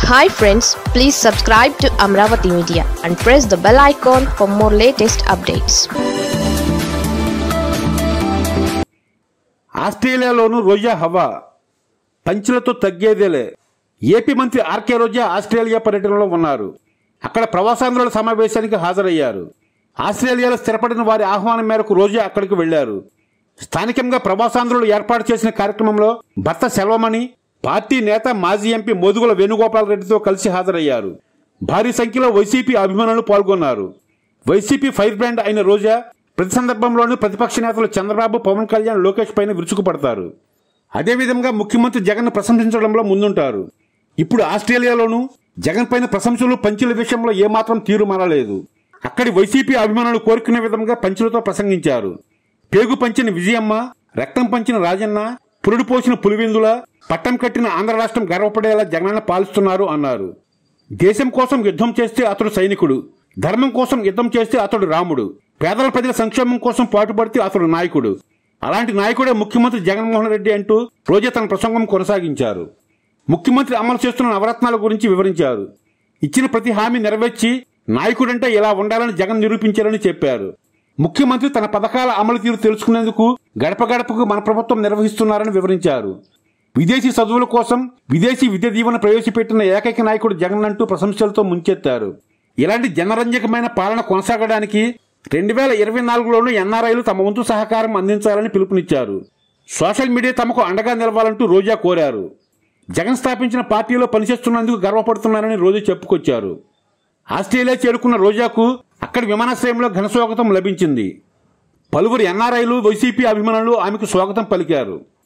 hi friends please subscribe to Amaravati media and press the bell icon for more latest updates ఆస్ట్రేలియాలోనూ రోజా హవా పంచులతో తగ్గేదేలే AP మంత్రి RK రోజా Australia పర్యటనలో ఉన్నారు అక్కడ ప్రవాసాంధ్రుల సమావేశానికి హాజరయ్యారు ఆస్ట్రేలియాలో స్థిరపడిన వారి ఆహ్వానం మేరకు రోజా అక్కడికి వెళ్లారు స్థానికంగా ప్రవాసాంధ్రులు ఏర్పాటు చేసిన కార్యక్రమంలో భర్త సెల్వమణి పార్టీ నేత మాజీ ఎంపీ మోదుగుల వేణుగోపాల్ రెడ్డితో కలిసి హాజరయ్యారు భారీ సంఖ్యలో వైసీపీ అభిమానులు పాల్గొన్నారు వైసీపీ ఫైర్ బ్రాండ్ అయిన రోజా ప్రతి సందర్భంలోనూ ప్రతిపక్ష నేతలు చంద్రబాబు పవన్ కళ్యాణ్ లోకేష్ పైన విరుచుకుపడతారు అదేవిధంగా ముఖ్యమంత్రి జగన్ ప్రశంసించడంలో ముందుంటారు ఇప్పుడు ఆస్ట్రేలియాలోనూ జగన్ పైన ప్రశంసలు పంచుల విషయంలో ఏమాత్రం తీరు మారలేదు అక్కడి వైసీపీ అభిమానులు కోరుకునే విధంగా పంచులతో ప్రసంగించారు పేగు పంచిన విజయమ్మ రక్తం పంచిన రాజన్న పురుడు పోసిన పులివెందుల పట్టం కట్టిన ఆంధ్ర రాష్ట్రం గర్వపడేలా జగనన్న పాలిస్తున్నారు అన్నారు దేశం కోసం యుద్ధం చేస్తే అతడు సైనికుడు ధర్మం కోసం యుద్ధం చేస్తే అతడు రాముడు పేదల ప్రజల సంక్షేమం కోసం పాటుపడితే అతడు నాయకుడు అలాంటి నాయకుడే ముఖ్యమంత్రి జగన్మోహన్ రెడ్డి అంటూ రోజే తన ప్రసంగం కొనసాగించారు ముఖ్యమంత్రి అమలు చేస్తున్న నవరత్నాల గురించి వివరించారు ఇచ్చిన ప్రతి హామీ నెరవేర్చి నాయకుడంటే ఇలా ఉండాలని జగన్ నిరూపించారని చెప్పారు ముఖ్యమంత్రి తన పథకాల అమలు తీరు తెలుసుకునేందుకు గడప గడపకు మన ప్రభుత్వం నిర్వహిస్తున్నారని వివరించారు విదేశీ చదువుల కోసం విదేశీ విద్య దీవెన ప్రవేశపెట్టిన ఏకైక నాయకుడు జగన్ అంటూ ప్రశంసలతో ముంచెత్తారు ఇలాంటి జనరంజకమైన పాలన కొనసాగడానికి రెండు వేల ఇరవై నాలుగులోనూ ఎన్ఆర్ఐలు తమ వంతు సహకారం అందించాలని పిలుపునిచ్చారు సోషల్ మీడియా తమకు అండగా నిలవాలంటూ రోజా కోరారు జగన్ స్థాపించిన పార్టీలో పనిచేస్తున్నందుకు గర్వపడుతున్నారని రోజు చెప్పుకొచ్చారు ఆస్ట్రేలియా చేరుకున్న రోజాకు అక్కడి విమానాశ్రయంలో ఘన స్వాగతం లభించింది పలువురు ఎన్ఆర్ఐలు వైసీపీ అభిమానులు ఆమెకు స్వాగతం పలికారు